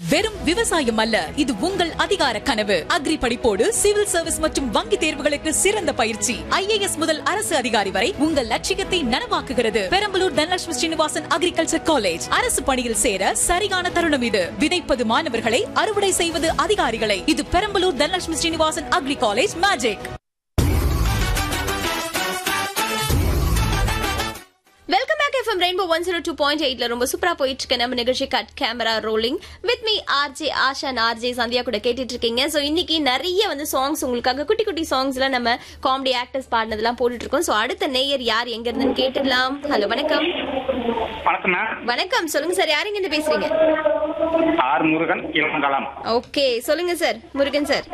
வெறும் விவசாயம் அல்ல இது உங்கள் அதிகார கனவு அக்ரி படிப்போடு சிவில் சர்வீஸ் மற்றும் வங்கி தேர்வுகளுக்கு சிறந்த பயிற்சி ஐஏஎஸ் முதல் அரசு அதிகாரி வரை உங்கள் லட்சியத்தை நனவாக்குகிறது பெரம்பலூர் தனலட்சுமி ஸ்ரீனிவாசன் அக்ரிகல்ச்சர் காலேஜ் அரசு பணியில் சேர சரியான தருணம் இது விதைப்பது மாணவர்களை அறுவடை செய்வது அதிகாரிகளை இது Perambalur Dhanalakshmi Srinivasan agri college magic welcome back FM rainbow one zero two point எயிட்ல ரொம்ப சூப்பரா போயிட்டு இருக்க நம்ம நிகழ்ச்சி cut camera rolling with me RJ Asha RJ Sandhya கூட கேட்டுட்டு இருக்கீங்க சோ இன்னைக்கு நிறைய வந்து சாங்ஸ் உங்களுக்காக குட்டி குட்டி சாங்ஸ்ல நம்ம காமெடி ஆக்டர்ஸ் பாடினதெல்லாம் போட்டுட்டு இருக்கோம் சோ அடுத்த நேயர் யார் எங்க இருந்துன்னு கேட்டுடலாம் ஹலோ வணக்கம் வணக்கம் மேம் வணக்கம் சொல்லுங்க சார் யார் எங்க இருந்து பேசுறீங்க ஆர் முருகன் இளங்கலம் ஓகே சொல்லுங்க சார் முருகன் சார்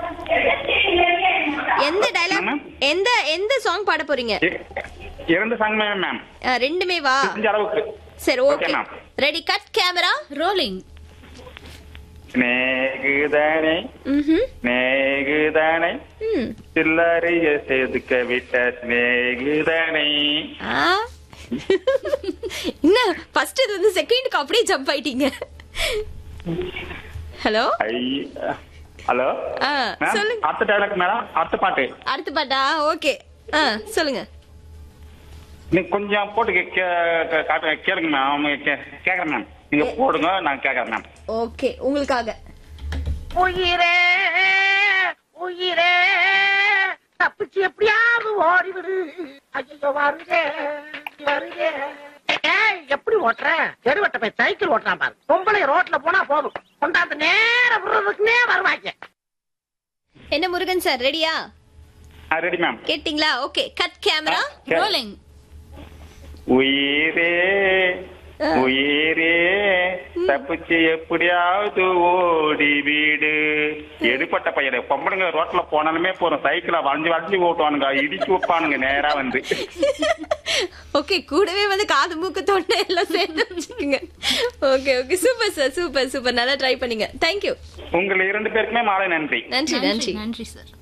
எந்த டைலாக் மேம்? எந்த எந்த சாங் பாட போறீங்க இ- இரண்டு சாங் மேம் அஹ், ரெண்டுமே வா தெரிஞ்ச அளவுக்கு சரி Okay, okay ma'am. Ready cut camera rolling ஸ்நேகிதனை ம் ஸ்நேகிதனை ம் சில்லறைய செதுக்க விட்ட ஸ்நேகிதனை ஆ என்ன ஃபர்ஸ்ட் இது வந்து செகண்டுக்கு அப்படியே ஜம்ப் ஆயிட்டீங்க ஹலோ ஐ ஹலோ ஆ, மேம் சொல்லுங்க. அடுத்த டைலாக் மேடம் அடுத்த பாட்டு அடுத்த பாட்டா ஓகே ஆ சொல்லுங்க நீங்க கொஞ்சம் போட்டு கே- கே- கே- காட்டுங்க கேளுங்க மேம் கே- கேக்குறேன் மேம் நீங்க போடுங்க நான் கேக்குறேன் மேம் ஓகே உங்களுக்காக உயிரே உயிரே தப்பிச்சு எப்படியாவது ஓடிவிடு ஐயோ வருதே வருதே ஏய் எப்படி ஓட்டுற தெருவட்ட போய் சைக்கிள் ஓட்டுறான் பாரு பொம்பளை ரோட்ல போனா போதும் கொண்டாந்து நேர விடுறதுக்குனே வருவாங்க என்ன முருகன் சார் ரெடியா ரெடி மேம் கேட்டிங்களா ஓகே கட் கேமரா சரி. ரோலிங் உயிரே ஆ. உயிரே தப்பிச்சு எப்படியாவது ஓடி வீடு எடுப்பட்ட பையன் பொம்பளைங்க ரோட்ல போனாலுமே போறோம் சைக்கிள வளைஞ்சு வளைஞ்சு ஓட்டுவானுங்க இடிச்சு வைப்பானுங்க நேரா வந்து ஓகே கூடவே வந்து காது மூக்கு தொண்டை எல்லாம் சேர்த்து வச்சுக்கோங்க okay okay super sir super super நல்லா ட்ரை பண்ணீங்க தேங்க்யூ உங்களை இரண்டு பேருக்குமே மாலை நன்றி நன்றி நன்றி நன்றி சார்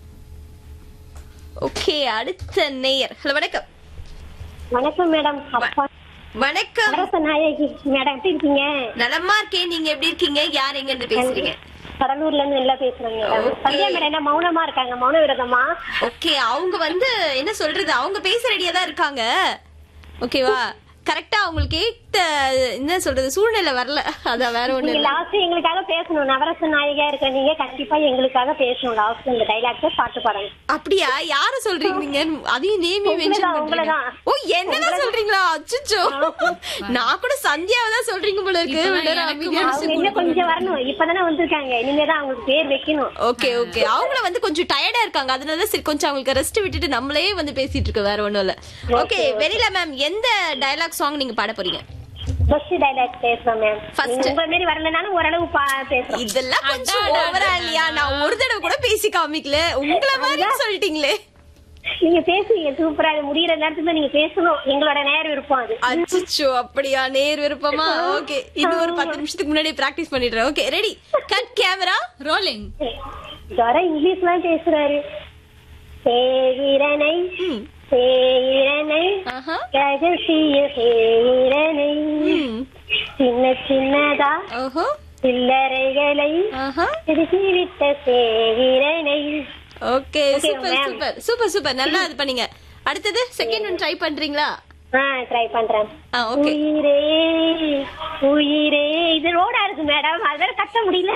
ஓகே அடுத்த நேயர் ஹலோ வணக்கம் வணக்கம் மேடம் அப்பா வணக்கம் அரச நாயகி மேடம் எப்படி இருக்கீங்க நலமா இருக்கேன் நீங்க எப்படி இருக்கீங்க யார் எங்க இருந்து பேசுறீங்க கடலூர்ல இருந்து நல்லா பேசுறேங்க மேடம் Okay. சந்தியா மேடம் என்ன மௌனமா இருக்காங்க மௌன விரதமா ஓகே அவங்க வந்து என்ன சொல்றது அவங்க பேச ரெடியா தான் இருக்காங்க ஓகேவா கரெக்டா அவங்களுக்கு ஏத்த என்ன சொல்றது சூழ்நிலை வரல அதான் வேற ஒண்ணு நீங்க இல்ல லாஸ்ட் எங்களுக்காக பேசணும் நவரச நாயகியா இருக்க நீங்க கண்டிப்பா எங்களுக்காக பேசணும் லாஸ்ட் இந்த டைலாக் பாட்டு பாடுங்க அப்படியா யார சொல்றீங்க நீங்க அதையும் நேமி மென்ஷன் உங்களதான், பண்றீங்க உங்களதான். ஓ என்னதான் சொல்றீங்களா அச்சச்சோ நான் கூட சந்தியாவை தான் சொல்றீங்க போல இருக்கு இப்பதான் விடுறா, எனக்கு அமைதியா மனசு அவங்க இன்னும் கொஞ்சம் வரணும் இப்பதானே வந்திருக்காங்க இனிமேதான் அவங்களுக்கு பேர் வைக்கணும் ஓகே ஓகே அவங்கள வந்து கொஞ்சம் டயர்டா இருக்காங்க அதனால சரி கொஞ்சம் அவங்களுக்கு ரெஸ்ட் விட்டுட்டு நம்மளே வந்து பேசிட்டு இருக்க வேற ஒண்ணும் இல்ல ஓகே வெரிலா மேம் எந்த டயலாக் சாங் நீங்க பாட போறீங்க ஃபர்ஸ்ட் டைலாக் பேசுறோம் மேம் First. நீங்க உங்க மாரி வரலனாலும் ஓரளவு பா- பேசுறோம் இதெல்லாம் கொஞ்சம் ஓவரா இல்லையா நான் ஒரு தடவை கூட பேசி காமிக்கல உங்கள மாதிரி சொல்லிட்டீங்களே நீங்க பேசுவீங்க சூப்பரா அது முடியற நேரத்துல நீங்க பேசணும் எங்களோட நேர விருப்பம் அது அச்சச்சோ அப்படியா நேர் விருப்பமா ஓகே இன்னும் ஒரு பத்து நிமிஷத்துக்கு முன்னாடி பிராக்டிஸ் பண்ணிடுறேன் okay ready cut camera rolling வர இங்கிலீஷ்லாம் பேசுறாரு சேவிரனை சேயிரனை ஆஹா ரகசிய சேயிரனை சின்ன சின்னதா ஓஹோ சில்லறைகளை ஆஹா திருப்பிவிட்ட சேவிரனை okay Okay, super ma'am. Super super super நல்லா இது பண்ணீங்க அடுத்தது செகண்ட் ஒன் ட்ரை பண்றீங்களா ஆ ட்ரை பண்றேன் ஆ ஓகே உயிரே உயிரே இது ரோடா இருக்கு மேடம் அதால கட்ட முடியல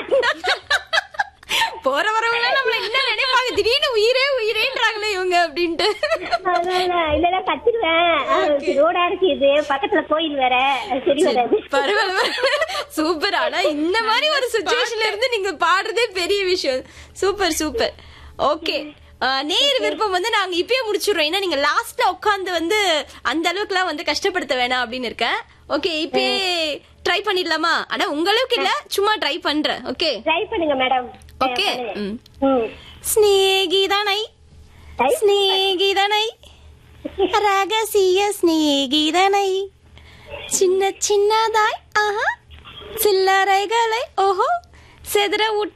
போற வரவங்க நம்மள என்ன நினைப்பாங்க திடீர்னு உயிரே உயிரேன்றாங்களே இவங்க அப்படின்ட்டு அதனால இல்ல கத்திடுவேன் ரோடா இருக்கு இது பக்கத்துல கோயில் வேற அது சரி வராது பரவாயில்ல சூப்பர் ஆனா இந்த மாதிரி ஒரு சுச்சுவேஷன்ல இருந்து நீங்க பாடுறதே பெரிய விஷயம் சூப்பர் சூப்பர் ஓகே நேர் விருப்பம் வந்து நாங்க இப்பயே முடிச்சிடுறோம் ஏன்னா நீங்க லாஸ்ட்ல உட்காந்து வந்து அந்த அளவுக்குலாம் வந்து கஷ்டப்படுத்த வேணாம் அப்படின்னு இருக்கேன் ஓகே இப்பயே ட்ரை பண்ணிடலாமா ஆனா உங்க அளவுக்கு இல்ல சும்மா ட்ரை பண்றேன் ஓகே ட்ரை பண்ணுங்க மேடம் ஓகே ம் ம் സ്നേഹിതനൈ സ്നേഹിതനൈ രഹസ്യ സ്നേഹിതനൈ ചിന്ന ചിന്നതായി ആഹാ ചില്ലറകളെ ഓഹോ ചെതറ